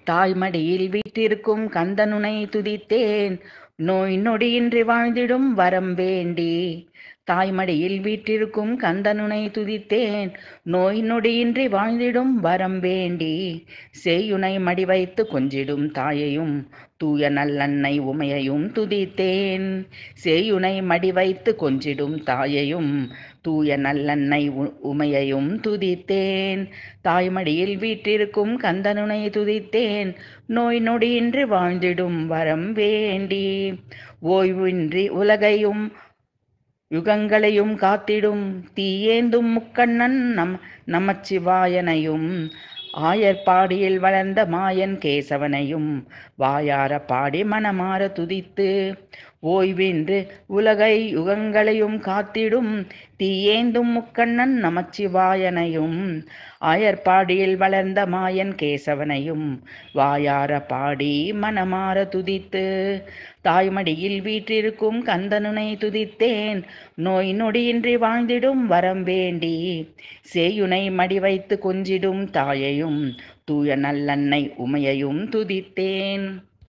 தாய்மடியில் வீற்றிருக்கும் கந்தனுனை துதித்தேன் நோய் நொடியின்றி வாழ்ந்திடும் வரம் வேண்டி தாய்மடியில் வீற்றிருக்கும் கந்தனுனை துதித்தேன் நோய் நொடியின்றி வாழ்ந்திடும் வரம் வேண்டி சேயுனை மடி வைத்து கொஞ்சிடும் தாயையும் தூய நல்லன்னை உமையையும் துதித்தேன் சேயுனை மடி வைத்து கொஞ்சிடும் தாயையும் தூய நல்லன்னை உமையையும் துதித்தேன் தாய்மடியில் வீற்றிருக்கும் கந்தனுனை துதித்தேன் நோய் நொடியின்றி வாழ்ந்திடும் வரம் வேண்டி ஓய்வின்றி உலகையும் யுகங்களையும் காத்திடும் தீயேந்தும் முக்கண்ணன் நம் நமச்சிவாயனையும் ஆயர்பாடியில் வளர்ந்த மாயன் கேசவனையும் வாயார பாடி மனமாற துதித்து ஓய்வின்று உலகை யுகங்களையும் காத்திடும் தீயேந்தும் முக்கண்ணன் நமச்சிவாயனையும் ஆயர்பாடியில் வளர்ந்த மாயன் கேசவனையும் வாயார பாடி மனமாற துதித்து தாய்மடியில் வீற்றிருக்கும் கந்தனுனை துதித்தேன் நோய் நொடியின்றி வாழ்ந்திடும் வரம் வேண்டி சேயுனை மடி வைத்து கொஞ்சிடும் தாயையும் தூய நல்லன்னை உமையையும் துதித்தேன்